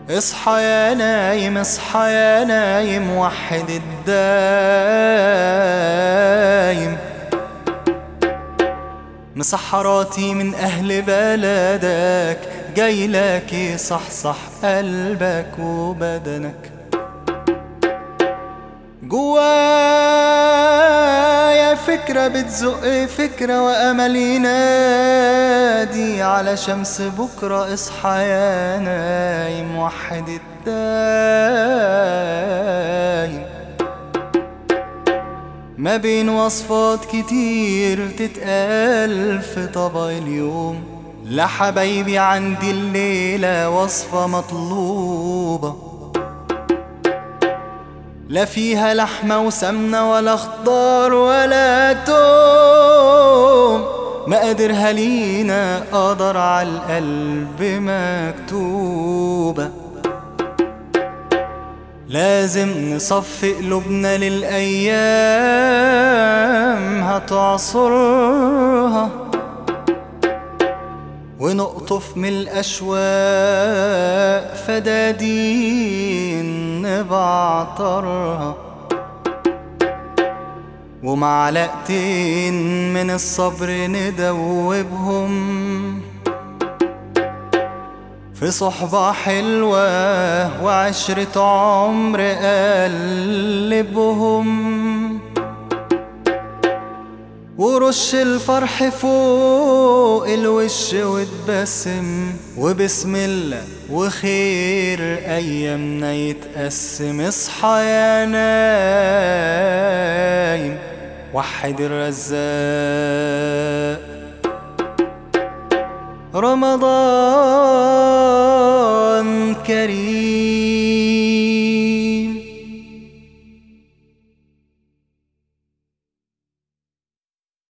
اصحى يا نايم اصحى يا نايم وحد الدايم مسحراتي من أهل بلدك جايلك يصحصح قلبك وبدنك جوايا فكرة بتزق فكرة وأمل ينادي على شمس بكرة اصحى يا نايم وحد الدايم ما بين وصفات كتير تتقال في طبق اليوم لحبايبي عندي الليلة وصفة مطلوبة لا فيها لحمة وسمنة ولا خضار ولا توم مقادرها لينا قدر على القلب مكتوبة لازم نصفي قلوبنا للأيام هتعصرها ونقطف من الأشواق فدادين نبعطرها ومعلقتين من الصبر ندوبهم في صحبة حلوة وعشرة عمر قلبهم ورش الفرح فوق الوش وتبسم وبسم الله وخير ايامنا يتقسم اصحى يا نايم وحد الرزاق رمضان كريم